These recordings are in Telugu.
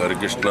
హరికృష్ణ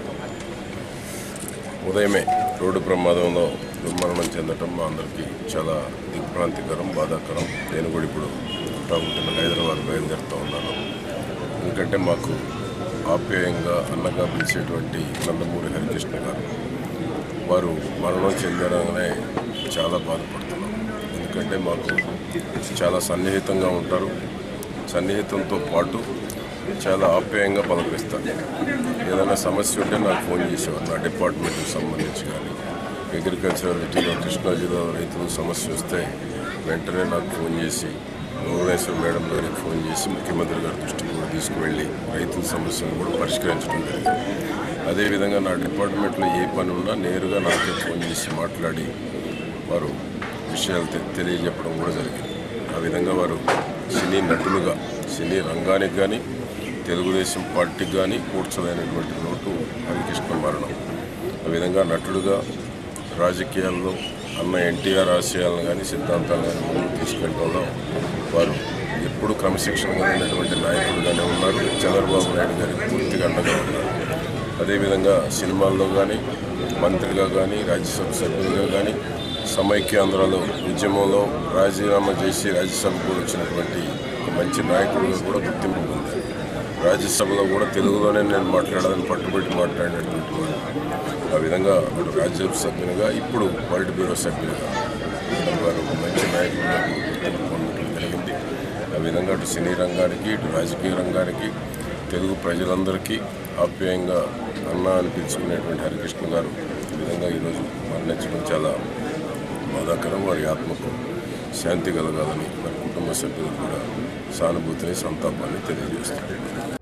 ఉదయమే రోడ్డు ప్రమాదంలో దుర్మరణం చెందటం మా అందరికీ చాలా దిగ్భ్రాంతికరం బాధాకరం నేను కూడా ఇప్పుడు ఉంటా హైదరాబాద్ బయలుదేరుతూ ఉన్నాను ఎందుకంటే మాకు ఆప్యాయంగా అన్నగా పిలిచేటువంటి నందమూరి హరికృష్ణ గారు వారు మరణం చెందగానే చాలా బాధపడుతున్నాం ఎందుకంటే మాకు చాలా సన్నిహితంగా ఉంటారు సన్నిహితంతో పాటు చాలా ఆప్యాయంగా పలకరిస్తారు ఏదైనా సమస్య ఉంటే నాకు ఫోన్ చేసేవారు నా డిపార్ట్మెంట్కి సంబంధించి కానీ అగ్రికల్చరల్ జిల్లా కృష్ణా జిల్లా రైతులు సమస్య వస్తే వెంటనే నాకు ఫోన్ చేసి భువనేశ్వర్ మేడం గారికి ఫోన్ చేసి ముఖ్యమంత్రి గారి దృష్టికి కూడా తీసుకువెళ్ళి రైతుల సమస్యలను కూడా పరిష్కరించడం జరిగింది అదేవిధంగా నా డిపార్ట్మెంట్లో ఏ పని ఉన్నా నేరుగా నాకే ఫోన్ చేసి మాట్లాడి వారు విషయాలు తె- తెలియజెప్పడం కూడా జరిగింది ఆ విధంగా వారు సినీ నటులుగా సినీ రంగానికి కానీ తెలుగుదేశం పార్టీకి కానీ కూర్చోలేనటువంటి లోటు హరికృష్ణ మరణం ఆ విధంగా నటుడుగా రాజకీయాల్లో అన్న ఎన్టీఆర్ ఆశయాలను కానీ సిద్ధాంతాలను కానీ ముందుకు తీసుకెళ్ళడంలో వారు ఎప్పుడు క్రమశిక్షణ కలిగినటువంటి నాయకుడుగానే ఉన్నారు చంద్రబాబు నాయుడు గారికి పూర్తిగా అండగా ఉన్నారు అదేవిధంగా సినిమాల్లో కానీ మంత్రిగా కానీ రాజ్యసభ సభ్యులుగా కానీ సమైక్యాంధ్రలో ఉద్యమంలో రాజీనామా చేసి రాజ్యసభకు వచ్చినటువంటి ఒక మంచి నాయకుడిగా కూడా గుర్తింపు పొందారు రాజ్యసభలో కూడా తెలుగులోనే నేను మాట్లాడాలని పట్టుబట్టి మాట్లాడినటువంటి వాడు ఆ విధంగా అటు రాజ్యసభ సభ్యునిగా ఇప్పుడు పొలిట్ బ్యూరో సభ్యునిగా వారు ఒక మంచి నాయకుడిగా గుర్తింపు పొందడం జరిగింది ఆ విధంగా అటు సినీ రంగానికి ఇటు రాజకీయ రంగానికి తెలుగు ప్రజలందరికీ ఆప్యాయంగా అన్న అని పిలుచుకునేటువంటి హరికృష్ణ గారు ఈ విధంగా ఈరోజు మరణించడం చాలా బాధాకరం వారి ఆత్మకు శాంతి కలగాలని వారి కుటుంబ సభ్యులకు కూడా సానుభూతిని సంతాపాన్ని తెలియజేస్తారు